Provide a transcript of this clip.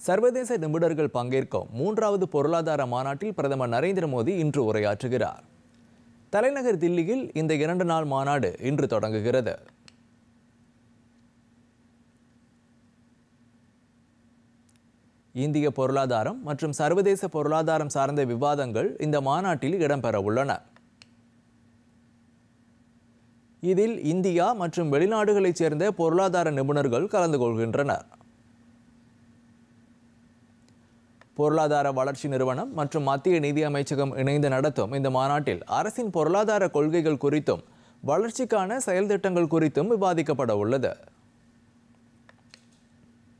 சர்வதேச நிபுணர்கள் பங்கேற்கும் மூன்றாவது பொருளாதார மாநாட்டில் பிரதமர் நரேந்திர மோடி இன்று உரையாற்றுகிறார் தலைநகர் தில்லியில் இந்த இரண்டு நாள் மாநாடு இன்று தொடங்குகிறது இந்திய பொருளாதாரம் மற்றும் சர்வதேச பொருளாதாரம் சார்ந்த விவாதங்கள் இந்த மாநாட்டில் இடம்பெற உள்ளன இதில் இந்தியா மற்றும் வெளிநாடுகளைச் சேர்ந்த பொருளாதார நிபுணர்கள் கலந்து கொள்கின்றனர் பொருளாதார வளர்ச்சி நிறுவனம் மற்றும் மத்திய நிதி அமைச்சகம் இணைந்து நடத்தும் இந்த மாநாட்டில் அரசின் பொருளாதார கொள்கைகள் குறித்தும் வளர்ச்சிக்கான செயல் திட்டங்கள் குறித்தும் விவாதிக்கப்பட உள்ளது